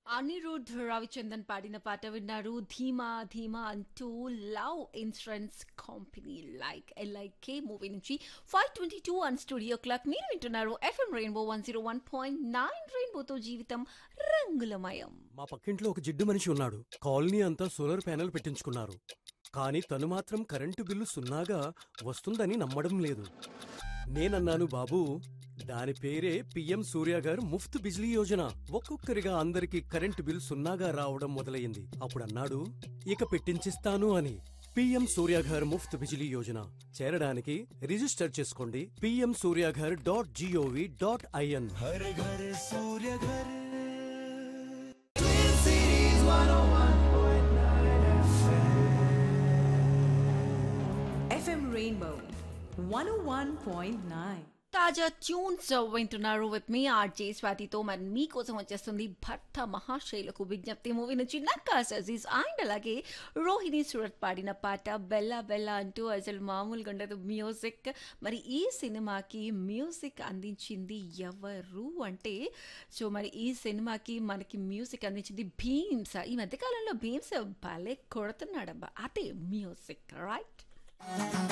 అనిరుద్ రవిచందన్ పాడిన పాట విన్నారు ధీమా ధీమా అంటూ love insurance company like LIC movie నుంచి five twenty two on studio clock మీరు వింటున్నారు FM rainbow one zero one point nine రెయిన్బోతో జీవితం రంగులమయం మా పక్కింట్లో ఒక జిడ్డు మనిషి ఉన్నాడు కాలనీ అంతా సోలార్ ప్యానెల్ పెట్టించుకున్నారు కానీ తను మాత్రం కరెంటు బిల్లు సున్నాగా వస్తుందని నమ్మడం లేదు నేనన్నాను బాబు దాని పేరే పిఎం సూర్య గారు ముఫ్త్ బిజ్లీ యోజన ఒక్కొక్కరిగా అందరికి కరెంటు బిల్ సున్నాగా రావడం మొదలయ్యింది అప్పుడు అన్నాడు ఇక పెట్టించిస్తాను అని పిఎం సూర్యాఘర్ ముఫ్త్ బిజిలీ యోజన చేరడానికి రిజిస్టర్ చేసుకోండి PM Suryaghar dot G O V dot I N हर घर सूर्य घर FM Rainbow 101.9. తాజా ట్యూన్స్ వింటున్నారు విత్ మీ ఆర్జే స్వాతితో మరి మీకోసం వచ్చేస్తుంది భర్త మహాశైలకు విజ్ఞప్తి మూవీ నుంచి నక్కాస్ అజీజ్ అండ్ అలాగే రోహిణి సురత్ పాడిన పాట బెల్లా బెల్లా అంటూ అసలు మామూలుగా ఉండదు మ్యూజిక్ మరి ఈ సినిమాకి మ్యూజిక్ అందించింది ఎవరు అంటే సో మరి ఈ సినిమాకి మనకి మ్యూజిక్ అందించింది భీమ్స్ ఈ మధ్యకాలంలో భీమ్స్ భలే కొడుతున్నాడబ్బా అదే మ్యూజిక్ రైట్